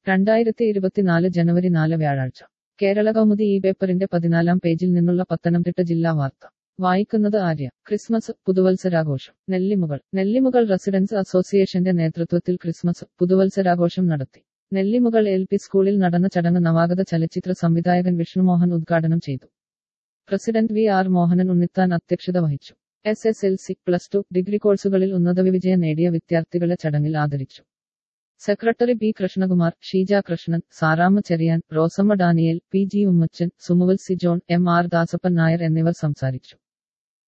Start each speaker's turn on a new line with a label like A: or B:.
A: രണ്ടായിരത്തി ഇരുപത്തിനാല് ജനുവരി നാല് വ്യാഴാഴ്ച കേരള കൗമുദി ഈ പേപ്പറിന്റെ പതിനാലാം പേജിൽ നിന്നുള്ള പത്തനംതിട്ട ജില്ലാ വാർത്ത വായിക്കുന്നത് ആര്യ ക്രിസ്മസ് പുതുവത്സരാഘോഷം നെല്ലിമുകൾ നെല്ലിമുകൾ റെസിഡൻസ് അസോസിയേഷന്റെ നേതൃത്വത്തിൽ ക്രിസ്മസ് പുതുവത്സരാഘോഷം നടത്തി നെല്ലിമുകൾ എൽ പി സ്കൂളിൽ നടന്ന ചടങ്ങ് നവാഗത ചലച്ചിത്ര സംവിധായകൻ വിഷ്ണുമോഹൻ ഉദ്ഘാടനം ചെയ്തു president V R Mohanan Unnithan അധ്യക്ഷത വഹിച്ചു S S L C plus two degree കോഴ്സുകളിൽ ഉന്നത വിജയം നേടിയ വിദ്യാർത്ഥികളെ ചടങ്ങിൽ ആദരിച്ചു secretary B Krishnakumar Sheeja Krishnan Saramma Cherian Rosamma Daniel P G Ummachan Samuel C John M R Dasappan Nair എന്നിവർ സംസാരിച്ചു